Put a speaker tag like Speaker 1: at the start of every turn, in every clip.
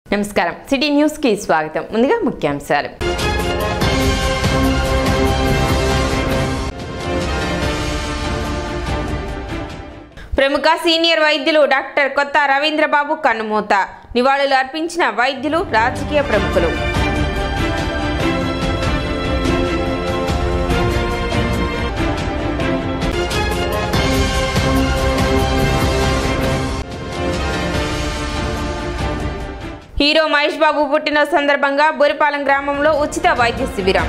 Speaker 1: నమస్కారం city news కి స్వాగతం ముందుగా ముఖ్యాంశాలు ప్రముఖ సీనియర్ వైద్యులు డాక్టర్ కొత్త రవీంద్రబాబు కన్నుమూత నివాళులు అర్పించిన వైద్యులు రాజకీయ ప్రముఖులు హీరో మహేష్ బాబు పుట్టినరోజు సందర్భంగా బురిపాలెం గ్రామంలో ఉచిత వైద్య శిబిరం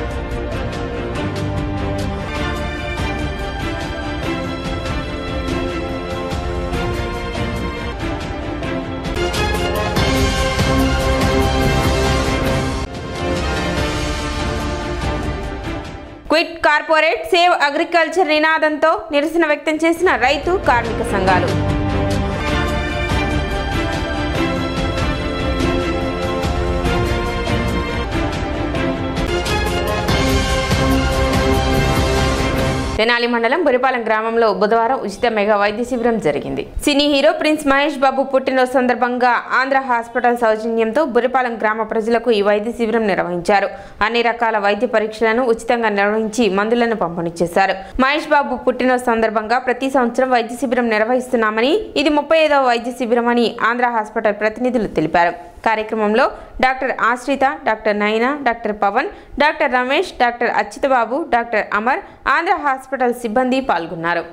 Speaker 1: క్విట్ కార్పొరేట్ సేవ్ అగ్రికల్చర్ నినాదంతో నిరసన వ్యక్తం చేసిన రైతు కార్మిక సంఘాలు తెనాలి మండలం బురిపాలెం గ్రామంలో బుధవారం ఉచిత మెగా వైద్య శిబిరం జరిగింది cine hero prince Mahesh Babu పుట్టినరోజు సందర్భంగా ఆంధ్ర హాస్పిటల్ సౌజన్యంతో బురిపాలెం గ్రామ ప్రజలకు ఈ వైద్య శిబిరం నిర్వహించారు అన్ని రకాల వైద్య పరీక్షలను ఉచితంగా నిర్వహించి మందులను పంపిణీ చేశారు మహేష్ బాబు పుట్టినరోజు సందర్భంగా ప్రతి సంవత్సరం వైద్య శిబిరం నిర్వహిస్తున్నామని ఇది ముప్పై ఐదవ వైద్య శిబిరం అని ఆంధ్ర హాస్పిటల్ ప్రతినిధులు తెలిపారు కార్యక్రమంలో doctor Ashrita doctor Nayana doctor Pavan doctor Ramesh doctor Achyutababu doctor Amar Andhra hospital సిబ్బంది పాల్గొన్నారు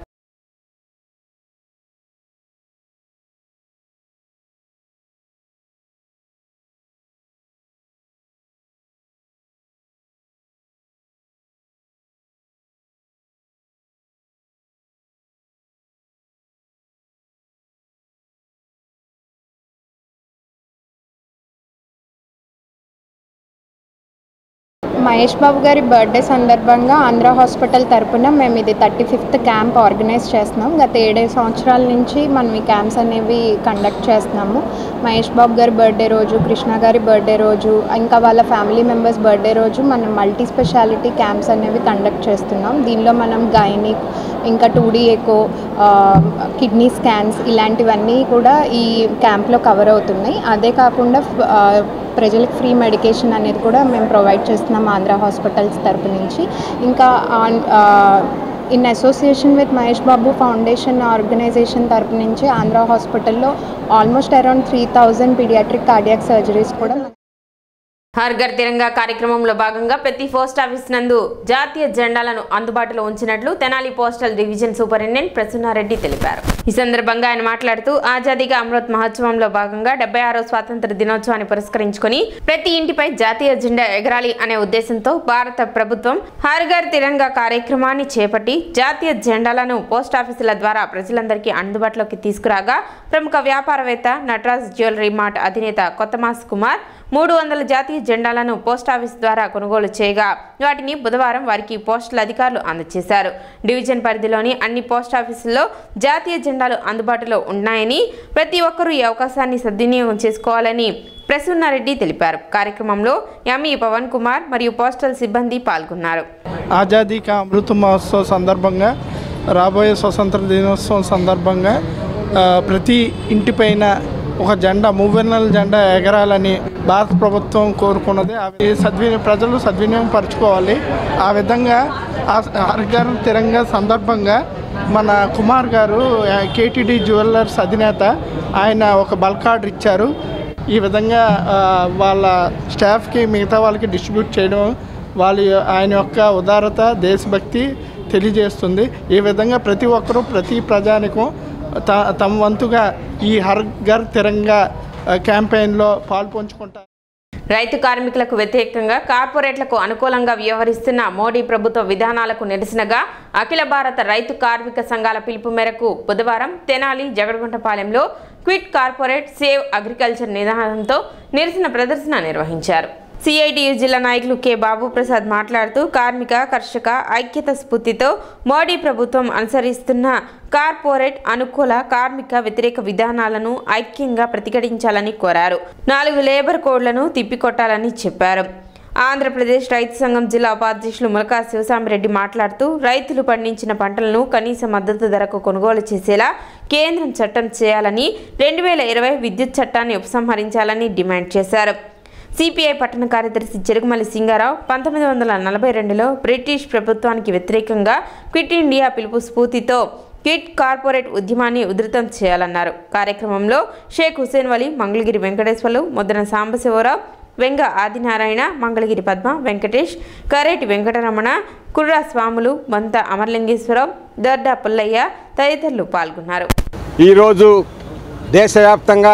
Speaker 2: మహేష్ బాబు గారి బర్త్డే సందర్భంగా ఆంధ్ర హాస్పిటల్ తరపున మేము ఇది థర్టీ ఫిఫ్త్ క్యాంప్ ఆర్గనైజ్ చేస్తున్నాం గత ఏడేడు సంవత్సరాల నుంచి మనం ఈ క్యాంప్స్ అనేవి కండక్ట్ చేస్తున్నాము మహేష్ బాబు గారి బర్త్డే రోజు కృష్ణ గారి బర్త్డే రోజు ఇంకా వాళ్ళ ఫ్యామిలీ మెంబర్స్ బర్త్డే రోజు మనం మల్టీ స్పెషాలిటీ క్యాంప్స్ అనేవి కండక్ట్ చేస్తున్నాం దీనిలో మనం గైనిక్ ఇంకా two D echo kidney scans ఇలాంటివన్నీ కూడా ఈ క్యాంప్లో కవర్ అవుతున్నాయి అదే కాకుండా ఆ, ప్రజలకు ఫ్రీ మెడికేషన్ అనేది కూడా మేము ప్రొవైడ్ చేస్తున్నాం ఆంధ్ర హాస్పిటల్స్ తరపు నుంచి ఇంకా on in association with Mahesh Babu foundation organisation తరపు నుంచి ఆంధ్ర హాస్పిటల్లో almost around three thousand paediatric cardiac surgeries కూడా
Speaker 1: హర్ ఘర్ తిరంగా కార్యక్రమంలో భాగంగా ప్రతి పోస్ట్ ఆఫీస్ నందు జాతీయ జెండాలను అందుబాటులో ఉంచినట్లు Tenali postal division superintendent Prasanna Reddy తెలిపారు ఈ సందర్భంగా ఆయన మాట్లాడుతూ ఆజాదీగా అమృత్ మహోత్సవంలో భాగంగా డెబ్బై ఆరో స్వాతంత్ర దినోత్సవాన్ని పురస్కరించుకొని ప్రతి ఇంటిపై జాతీయ జెండా ఎగరాలి అనే ఉద్దేశంతో భారత ప్రభుత్వం హర్ ఘర్ తిరంగా కార్యక్రమాన్ని చేపట్టి జాతీయ జెండాలను పోస్ట్ ఆఫీసుల ద్వారా ప్రజలందరికీ అందుబాటులోకి తీసుకురాగా ప్రముఖ వ్యాపారవేత్త నటరాజ్ జ్యువెలరీ మార్ట్ అధినేత కొత్తమాస్ కుమార్ మూడు వందల జాతీయ జెండాలను పోస్ట్ ఆఫీస్ ద్వారా కొనుగోలు చేయగా వాటిని బుధవారం వారికి పోస్టల్ అధికారులు అందజేశారు డివిజన్ పరిధిలోని అన్ని పోస్ట్ ఆఫీసుల్లో జాతీయ జెండాలు అందుబాటులో ఉన్నాయని ప్రతి ఒక్కరూ ఈ అవకాశాన్ని సద్వినియోగం చేసుకోవాలని ప్రసన్నారెడ్డి తెలిపారు కార్యక్రమంలో ఎంఈ పవన్ కుమార్ మరియు పోస్టల్ సిబ్బంది పాల్గొన్నారు
Speaker 3: ఆజాదీ కా అమృత మహోత్సవ్ సందర్భంగా రాబోయే స్వతంత్ర దినోత్సవం సందర్భంగా ఆ, ప్రతి ఇంటిపైన ఒక జెండా మూవెన్నెల జెండా ఎగరాలని భారత ప్రభుత్వం కోరుకున్నది అవి సద్వినియోగ ప్రజలు సద్వినియోగం పరచుకోవాలి ఆ విధంగా ఆ హర్ఘర్ తిరంగా సందర్భంగా మన కుమార్ గారు కేటీడీ జ్యువెలర్స్ అధినేత ఆయన ఒక బల్క్ ఆర్డర్ ఇచ్చారు ఈ విధంగా ఆ, వాళ్ళ స్టాఫ్కి మిగతా వాళ్ళకి డిస్ట్రిబ్యూట్ చేయడం వాళ్ళ ఆయన యొక్క ఉదారత దేశభక్తి తెలియజేస్తుంది ఈ విధంగా ప్రతి ఒక్కరూ ప్రతి ప్రజానికం త తమ వంతుగా ఈ హర్ ఘర్ తిరంగా ఆ, క్యాంపెయిన్లో పాల్పంచుకుంటారు
Speaker 1: రైతు కార్మికులకు వ్యతిరేకంగా కార్పొరేట్లకు అనుకూలంగా వ్యవహరిస్తున్న మోడీ ప్రభుత్వ విధానాలకు నిరసనగా అఖిల భారత రైతు కార్మిక సంఘాల పిలుపు మేరకు బుధవారం తెనాలి జగడగుంటపాలెంలో క్విట్ కార్పొరేట్ సేవ్ అగ్రికల్చర్ నినాదంతో నిరసన ప్రదర్శన నిర్వహించారు సిఐటియు జిల్లా నాయకులు కె బాబు ప్రసాద్ మాట్లాడుతూ కార్మిక కర్షక ఐక్యత స్ఫూర్తితో మోడీ ప్రభుత్వం అనుసరిస్తున్న కార్పొరేట్ అనుకూల కార్మిక వ్యతిరేక విధానాలను ఐక్యంగా ప్రతిఘటించాలని కోరారు నాలుగు లేబర్ కోడ్లను తిప్పికొట్టాలని చెప్పారు ఆంధ్రప్రదేశ్ రైతు సంఘం జిల్లా ఉపాధ్యక్షులు ములకా శివసామిరెడ్డి మాట్లాడుతూ రైతులు పండించిన పంటలను కనీస మద్దతు ధరకు కొనుగోలు చేసేలా కేంద్రం చట్టం చేయాలని రెండు వేల ఇరవై విద్యుత్ చట్టాన్ని ఉపసంహరించాలని డిమాండ్ చేశారు సిపిఐ పట్టణ కార్యదర్శి చెరుగుమల్లి సింగారావు పంతొమ్మిది వందల నలభై రెండులో బ్రిటిష్ ప్రభుత్వానికి వ్యతిరేకంగా క్విట్ ఇండియా పిలుపు స్ఫూర్తితో కిట్ కార్పొరేట్ ఉద్యమాన్ని ఉధృతం చేయాలన్నారు కార్యక్రమంలో షేక్ హుసేన్ వలి మంగళగిరి వెంకటేశ్వర్లు ముద్రన సాంబశివరావు వెంగ ఆదినారాయణ మంగళగిరి పద్మ వెంకటేష్ కరేటి వెంకటరమణ కుర్రా స్వాములు మంత అమర్లింగేశ్వరరావు దొడ్డ పుల్లయ్య తదితరులు పాల్గొన్నారు
Speaker 4: ఈరోజు దేశవ్యాప్తంగా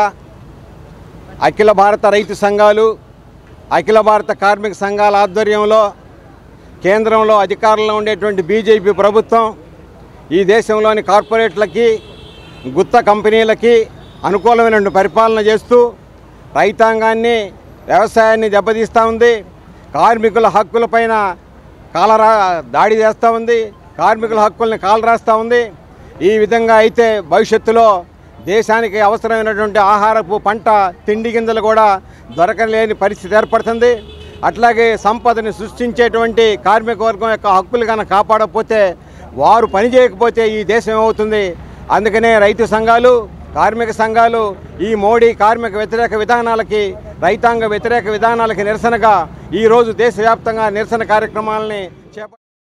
Speaker 4: అఖిల భారత రైతు సంఘాలు అఖిల భారత కార్మిక సంఘాల ఆధ్వర్యంలో కేంద్రంలో అధికారంలో ఉండేటువంటి బీజేపీ ప్రభుత్వం ఈ దేశంలోని కార్పొరేట్లకి గుత్త కంపెనీలకి అనుకూలమైన పరిపాలన చేస్తూ రైతాంగాన్ని వ్యవసాయాన్ని దెబ్బతీస్తూ ఉంది కార్మికుల హక్కులపైన కాలరా దాడి చేస్తూ ఉంది కార్మికుల హక్కుల్ని కాలరాస్తూ ఉంది ఈ విధంగా అయితే భవిష్యత్తులో దేశానికి అవసరమైనటువంటి ఆహారపు పంట తిండి గింజలు కూడా దొరకలేని పరిస్థితి ఏర్పడుతుంది అట్లాగే సంపదని సృష్టించేటువంటి కార్మిక వర్గం యొక్క హక్కులు కనుక కాపాడకపోతే వారు పని చేయకపోతే ఈ దేశం ఏమవుతుంది అందుకనే రైతు సంఘాలు కార్మిక సంఘాలు ఈ మోడీ కార్మిక వ్యతిరేక విధానాలకి రైతాంగ వ్యతిరేక విధానాలకి నిరసనగా ఈరోజు దేశవ్యాప్తంగా నిరసన కార్యక్రమాలని చేప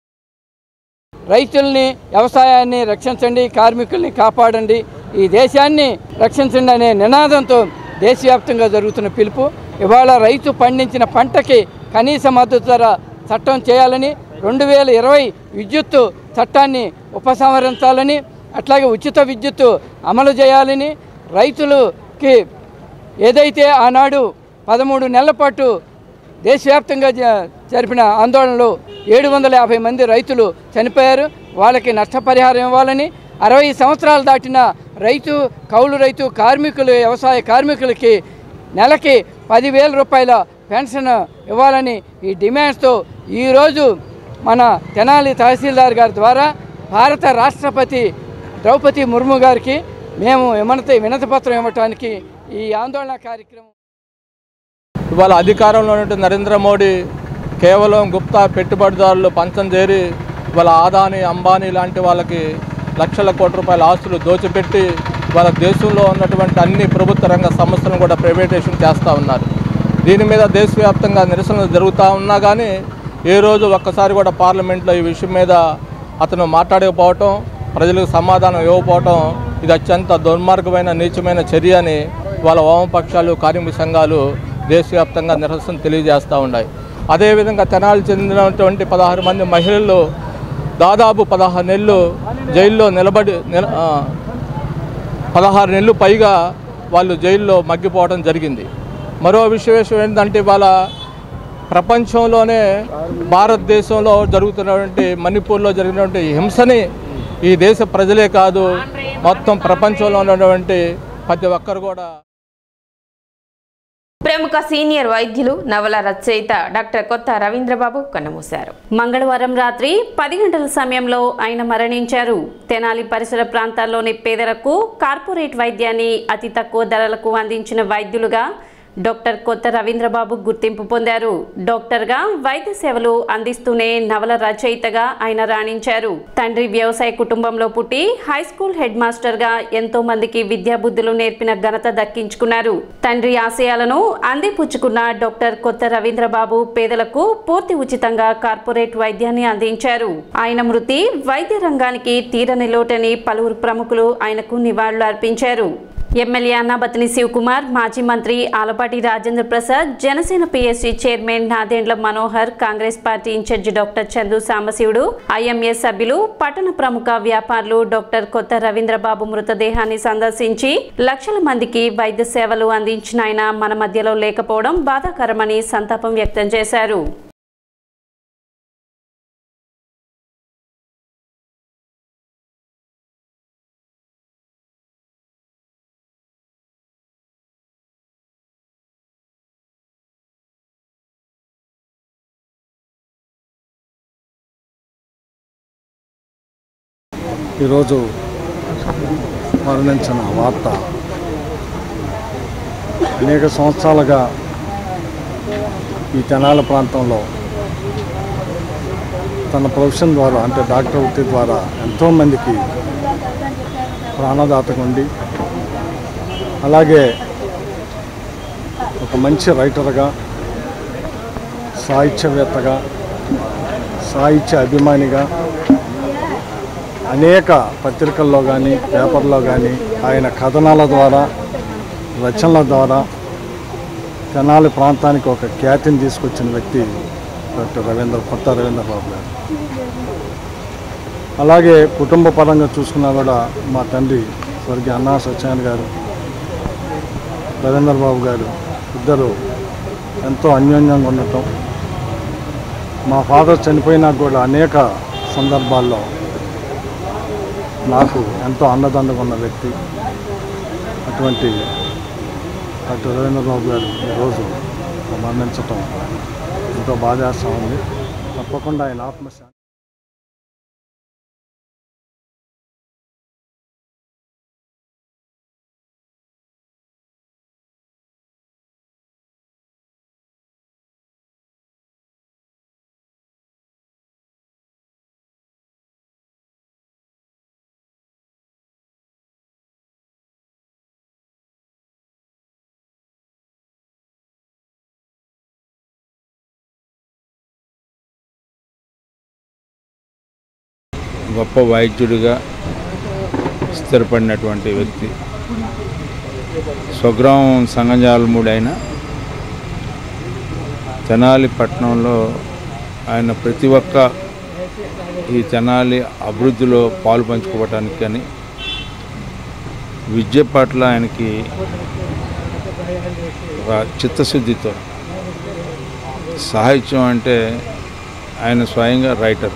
Speaker 5: రైతుల్ని వ్యవసాయాన్ని రక్షించండి కార్మికుల్ని కాపాడండి ఈ దేశాన్ని రక్షించండి అనే నినాదంతో దేశవ్యాప్తంగా జరుగుతున్న పిలుపు ఇవాళ రైతు పండించిన పంటకి కనీస మద్దతు ధర చట్టం చేయాలని రెండు వేల ఇరవై విద్యుత్తు చట్టాన్ని ఉపసంహరించాలని అట్లాగే ఉచిత విద్యుత్తు అమలు చేయాలని రైతులకి ఏదైతే ఆనాడు పదమూడు నెలల పాటు దేశవ్యాప్తంగా జ- జరిపిన ఆందోళనలో ఏడు వందల యాభై మంది రైతులు చనిపోయారు వాళ్ళకి నష్టపరిహారం ఇవ్వాలని అరవై సంవత్సరాలు దాటిన రైతు కౌలు రైతు కార్మికులు వ్యవసాయ కార్మికులకి నెలకి పదివేల రూపాయల పెన్షన్ ఇవ్వాలని ఈ డిమాండ్స్తో ఈరోజు మన తెనాలి తహసీల్దార్ గారి ద్వారా భారత రాష్ట్రపతి ద్రౌపది ముర్ము గారికి మేము విమనతి వినతి పత్రం ఇవ్వటానికి ఈ ఆందోళన కార్యక్రమం
Speaker 6: ఇవాళ అధికారంలో ఉన్నటువంటి నరేంద్ర మోడీ కేవలం గుప్తా పెట్టుబడిదారులు పంచం చేరి ఇవాళ ఆదాని అంబానీ లాంటి వాళ్ళకి లక్షల కోట్ల రూపాయల ఆస్తులు దోచిపెట్టి వాళ్ళ దేశంలో ఉన్నటువంటి అన్ని ప్రభుత్వ రంగ సంస్థలను కూడా ప్రైవేటైజేషన్ చేస్తూ ఉన్నారు దీని మీద దేశవ్యాప్తంగా నిరసనలు జరుగుతూ ఉన్నా కానీ ఏ రోజు ఒక్కసారి కూడా పార్లమెంట్లో ఈ విషయం మీద అతను మాట్లాడకపోవటం ప్రజలకు సమాధానం ఇవ్వకపోవటం ఇది అత్యంత దుర్మార్గమైన నీచమైన చర్య అని వాళ్ళ వామపక్షాలు కార్మిక సంఘాలు దేశవ్యాప్తంగా నిరసన తెలియజేస్తూ ఉన్నాయి అదేవిధంగా తెనాలి చెందినటువంటి పదహారు మంది మహిళలు దాదాపు పదహారు నెలలు జైల్లో నిలబడి నిల ఆ, పదహారు నెలలు పైగా వాళ్ళు జైల్లో మగ్గిపోవడం జరిగింది మరో విషయం ఏంటంటే ఇవాళ ప్రపంచంలోనే భారతదేశంలో జరుగుతున్నటువంటి మణిపూర్లో జరిగినటువంటి హింసని ఈ దేశ ప్రజలే కాదు మొత్తం ప్రపంచంలో ఉన్నటువంటి ప్రతి ఒక్కరు కూడా
Speaker 1: ప్రముఖ సీనియర్ వైద్యులు నవల రచయిత డాక్టర్ కొత్త రవీంద్రబాబు కన్నుమూశారు
Speaker 7: మంగళవారం రాత్రి పది గంటల సమయంలో ఆయన మరణించారు తెనాలి పరిసర ప్రాంతాల్లోని పేదలకు కార్పొరేట్ వైద్యాన్ని అతి తక్కువ ధరలకు అందించిన వైద్యులుగా డాక్టర్ కొత్త రవీంద్రబాబు గుర్తింపు పొందారు డాక్టర్గా వైద్య సేవలు అందిస్తూనే నవల రచయితగా ఆయన రాణించారు తండ్రి వ్యవసాయ కుటుంబంలో పుట్టి హై స్కూల్ హెడ్ మాస్టర్గా ఎంతో మందికి విద్యాబుద్ధులు నేర్పిన ఘనత దక్కించుకున్నారు తండ్రి ఆశయాలను అందిపుచ్చుకున్న డాక్టర్ కొత్త రవీంద్రబాబు పేదలకు పూర్తి ఉచితంగా కార్పొరేట్ వైద్యాన్ని అందించారు ఆయన మృతి వైద్య రంగానికి తీరని లోటని పలువురు ప్రముఖులు ఆయనకు నివాళులు అర్పించారు ఎమ్మెల్యే అన్నాబతిని శివకుమార్ మాజీ మంత్రి Alapati Rajendra Prasad Janasena PAC chairman Nadendla Manohar Congress party incharge doctor Chandu Sambasivudu IMA సభ్యులు పట్టణ ప్రముఖ వ్యాపారులు డాక్టర్ కొత్త రవీంద్రబాబు మృతదేహాన్ని సందర్శించి లక్షల మందికి వైద్య సేవలు అందించిన ఆయన మన మధ్యలో లేకపోవడం బాధాకరమని సంతాపం వ్యక్తం చేశారు
Speaker 8: ఈరోజు మరణించిన వార్త అనేక సంవత్సరాలుగా ఈ తెనాల ప్రాంతంలో తన ప్రొఫెషన్ ద్వారా అంటే డాక్టర్ వృత్తి ద్వారా ఎంతోమందికి ప్రాణదాతగా ఉండి అలాగే ఒక మంచి రైటర్గా సాహిత్యవేత్తగా సాహిత్య అభిమానిగా అనేక పత్రికల్లో కానీ పేపర్లో కానీ ఆయన కథనాల ద్వారా రచనల ద్వారా తెనాలి ప్రాంతానికి ఒక ఖ్యాతిని తీసుకొచ్చిన వ్యక్తి డాక్టర్ రవీంద్ర కొత్త రవీంద్రబాబు గారు అలాగే కుటుంబ పరంగా చూసుకున్నా కూడా మా తండ్రి స్వర్గీయ అన్నా సత్యనారాయణ గారు రవీంద్రబాబు గారు ఇద్దరు ఎంతో అన్యోన్యంగా ఉండటం మా ఫాదర్ చనిపోయినా కూడా అనేక సందర్భాల్లో నాకు ఎంతో అండదండగా ఉన్న వ్యక్తి అటువంటి డాక్టర్ రవీంద్రబాబు గారు ఈరోజు మరణించటం ఎంతో బాధేస్తూ ఉంది తప్పకుండా ఆయన ఆత్మశాంతి
Speaker 9: గొప్ప వైద్యుడిగా స్థిరపడినటువంటి వ్యక్తి స్వగ్రామం సంగజాలముడైన తెనాలి పట్టణంలో ఆయన ప్రతి ఒక్క ఈ తెనాలి అభివృద్ధిలో పాలు పంచుకోవటానికి కానీ విద్య పట్ల ఆయనకి ఒక చిత్తశుద్ధితో సాహిత్యం అంటే ఆయన స్వయంగా రైటర్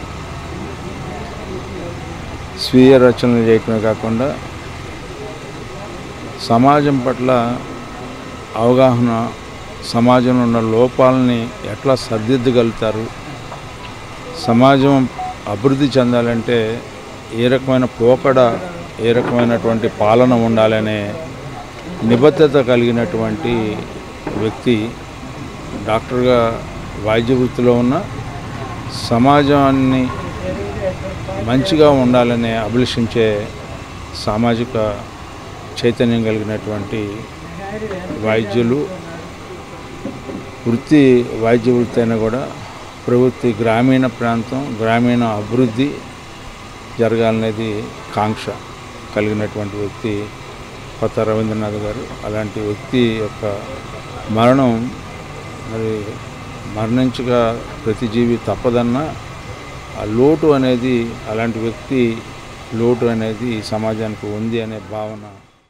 Speaker 9: స్వీయ రచనలు చేయటమే కాకుండా సమాజం పట్ల అవగాహన సమాజంలో ఉన్న లోపాలని ఎట్లా సరిదిద్దగలుగుతారు సమాజం అభివృద్ధి చెందాలంటే ఏ రకమైన పోకడ ఏ రకమైనటువంటి పాలన ఉండాలనే నిబద్ధత కలిగినటువంటి వ్యక్తి డాక్టర్గా వైద్య వృత్తిలో ఉన్న సమాజాన్ని మంచిగా ఉండాలని అభిలషించే సామాజిక చైతన్యం కలిగినటువంటి వైద్యులు వృత్తి వైద్య వృత్తి అయినా కూడా ప్రవృత్తి గ్రామీణ ప్రాంతం గ్రామీణ అభివృద్ధి జరగాలనేది కాంక్ష కలిగినటువంటి వ్యక్తి కొత్త రవీంద్రనాథ్ గారు అలాంటి వ్యక్తి యొక్క మరణం మరి మరణించగా ప్రతి జీవి తప్పదన్నా ఆ లోటు అనేది అలాంటి వ్యక్తి లోటు అనేది ఈ సమాజానికి ఉంది అనే భావన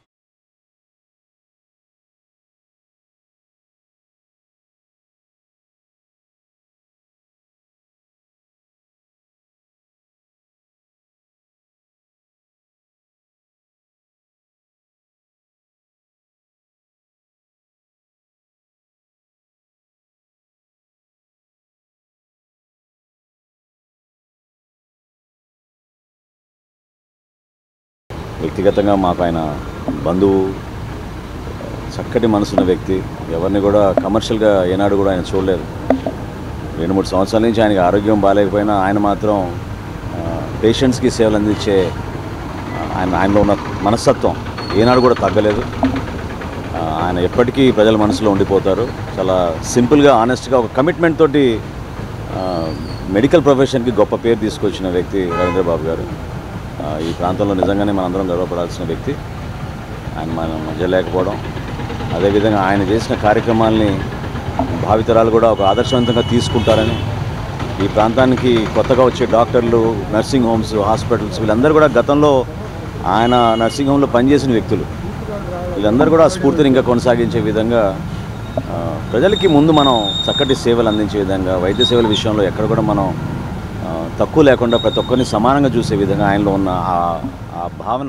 Speaker 10: వ్యక్తిగతంగా మాకు ఆయన బంధువు చక్కటి మనసున్న వ్యక్తి ఎవరిని కూడా కమర్షియల్గా ఏనాడు కూడా ఆయన చూడలేదు రెండు మూడు సంవత్సరాల నుంచి ఆయనకి ఆరోగ్యం బాగాలేకపోయినా ఆయన మాత్రం పేషెంట్స్కి సేవలు అందించే ఆ, ఆయన ఆయనలో ఉన్న మనస్తత్వం ఏనాడు కూడా తగ్గలేదు ఆ, ఆయన ఎప్పటికీ ప్రజల మనసులో ఉండిపోతారు చాలా సింపుల్గా ఆనెస్ట్గా ఒక కమిట్మెంట్ తోటి ఆ, మెడికల్ ప్రొఫెషన్కి గొప్ప పేరు తీసుకొచ్చిన వ్యక్తి రవీంద్రబాబు గారు ఆ, ఈ ప్రాంతంలో నిజంగానే మనందరం గర్వపడాల్సిన వ్యక్తి ఆయన మన మధ్య లేకపోవడం అదేవిధంగా ఆయన చేసిన కార్యక్రమాల్ని భావితరాలు కూడా ఒక ఆదర్శవంతంగా తీసుకుంటారని ఈ ప్రాంతానికి కొత్తగా వచ్చే డాక్టర్లు నర్సింగ్ హోమ్స్ హాస్పిటల్స్ వీళ్ళందరూ కూడా గతంలో ఆయన నర్సింగ్ హోమ్లో పనిచేసిన వ్యక్తులు వీళ్ళందరూ కూడా ఆ స్ఫూర్తిని ఇంకా కొనసాగించే విధంగా ఆ, ప్రజలకి ముందు మనం చక్కటి సేవలు అందించే విధంగా వైద్య సేవల విషయంలో ఎక్కడ కూడా మనం ఆ, తక్కువ లేకుండా ప్రతి ఒక్కరిని సమానంగా చూసే విధంగా ఆయనలో ఉన్న ఆ- ఆ భావన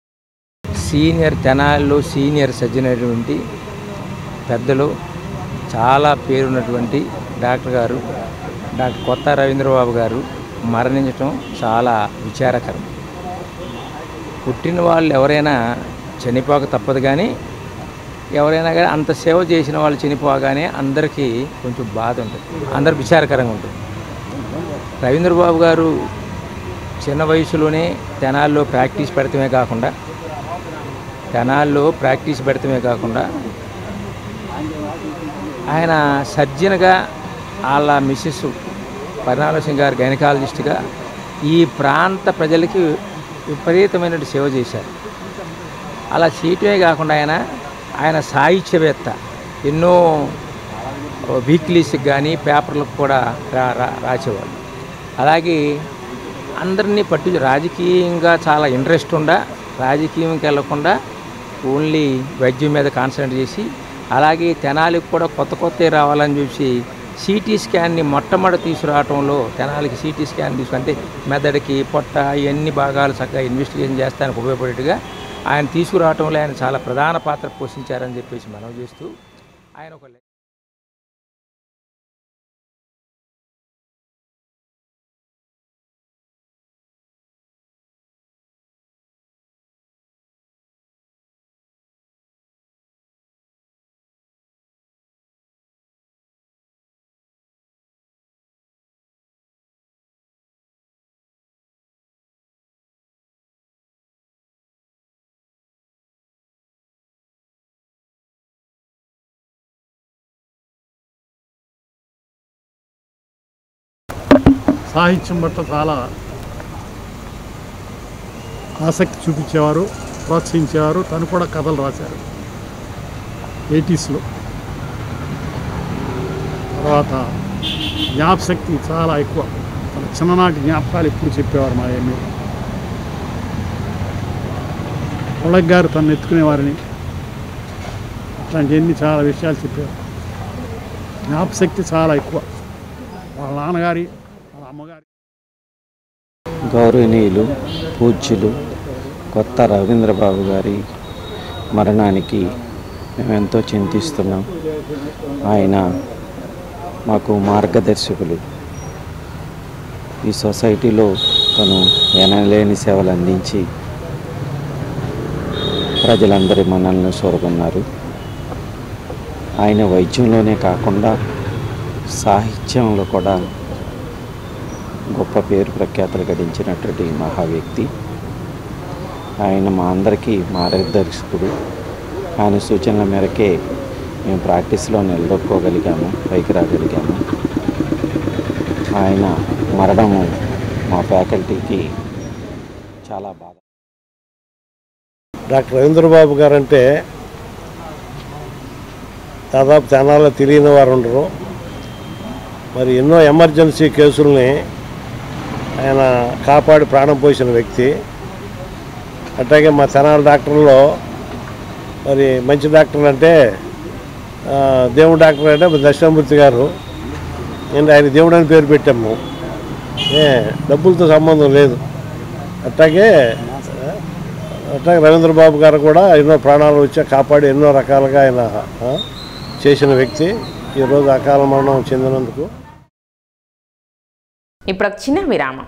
Speaker 11: సీనియర్ తెనాల్లో సీనియర్ సజ్జనటువంటి పెద్దలు చాలా పేరున్నటువంటి డాక్టర్ గారు డాక్టర్ కొత్త రవీంద్రబాబు గారు మరణించటం చాలా విచారకరం పుట్టిన వాళ్ళు ఎవరైనా చనిపోక తప్పదు కానీ ఎవరైనా కానీ అంత సేవ చేసిన వాళ్ళు చనిపోగానే అందరికీ కొంచెం బాధ ఉంటుంది అందరు విచారకరంగా ఉంటుంది రవీంద్రబాబు గారు చిన్న వయసులోనే తెనాల్లో ప్రాక్టీస్ పెడతమే కాకుండా తెనాల్లో ప్రాక్టీస్ పెడతమే కాకుండా ఆయన సర్జన్గా వాళ్ళ మిస్సెస్ పరిణామ సింగ్ గారు గైనకాలజిస్ట్గా ఈ ప్రాంత ప్రజలకి విపరీతమైన సేవ చేశారు అలా చేయటమే కాకుండా ఆయన ఆయన సాహిత్యవేత్త ఎన్నో వీక్లీస్కి కానీ పేపర్లకు కూడా రా రా- రాసేవాళ్ళు అలాగే అందరినీ పట్టు రాజకీయంగా చాలా ఇంట్రెస్ట్ ఉండ రాజకీయంకి వెళ్లకుండా ఓన్లీ వైద్యం మీద కాన్సన్ట్రేట్ చేసి అలాగే తెనాలికి కూడా కొత్త కొత్త రావాలని చూసి సిటీ స్కాన్ని మొట్టమొదటి తీసుకురావడంలో తెనాలికి సిటీ స్కాన్ తీసుకుంటే మెదడుకి పొట్ట ఇవన్నీ భాగాలు చక్కగా ఇన్వెస్టిగేషన్ చేస్తానికి ఉపయోగపడేట్టుగా ఆయన తీసుకురావడంలో ఆయన చాలా ప్రధాన పాత్ర పోషించారని చెప్పేసి మనం చేస్తూ ఆయన ఒక
Speaker 8: సాహిత్యం పట్ల చాలా ఆసక్తి చూపించేవారు ప్రోత్సహించేవారు తను కూడా కథలు రాశారు ఎయిటీస్లో తర్వాత జ్ఞాపశక్తి చాలా ఎక్కువ తన చిన్ననాటి జ్ఞాపకాలు ఎప్పుడు చెప్పేవారు మా ఏమి పొలక్ గారు తను ఎత్తుకునేవారిని అట్లాంటివన్నీ చాలా విషయాలు చెప్పేవారు జ్ఞాపశక్తి చాలా ఎక్కువ వాళ్ళ నాన్నగారి వాళ్ళ అమ్మగారి
Speaker 12: గౌరవనీయులు పూజ్యులు కొత్త రవీంద్రబాబు గారి మరణానికి మేము ఎంతో చింతిస్తున్నాం ఆయన మాకు మార్గదర్శకులు ఈ సొసైటీలో తను ఎనలేని సేవలు అందించి ప్రజలందరి మనల్ని చూరగొన్నారు ఆయన వైద్యంలోనే కాకుండా సాహిత్యంలో కూడా గొప్ప పేరు ప్రఖ్యాతలు గడించినటువంటి మహా వ్యక్తి ఆయన మా అందరికీ మార్గదర్శకుడు ఆయన సూచనల మేరకే మేము ప్రాక్టీస్లో నిలదొక్కోగలిగాము పైకి రాగలిగాము ఆయన మరణము మా ఫ్యాకల్టీకి చాలా బాధ
Speaker 13: డాక్టర్ రవీంద్రబాబు గారు అంటే దాదాపు తెనాల్లో తెలియని వారు ఉండరు మరి ఎన్నో ఎమర్జెన్సీ కేసుల్ని ఆయన కాపాడి ప్రాణం పోసిన వ్యక్తి అట్లాగే మా తెనాలి డాక్టర్లో మరి మంచి డాక్టర్లు అంటే ఆ, దేవుడు డాక్టర్ అంటే మా దక్షిణామూర్తి గారు నేను ఆయన దేవుడు అని పేరు పెట్టాము ఏ డబ్బులతో సంబంధం లేదు అట్లాగే అట్లాగే రవీంద్రబాబు గారు కూడా ఎన్నో ప్రాణాలు వచ్చి కాపాడి ఎన్నో రకాలుగా ఆయన ఆ, చేసిన వ్యక్తి ఈరోజు అకాల మరణం చెందినందుకు
Speaker 1: ఇప్పుడు ఒక చిన్న విరామం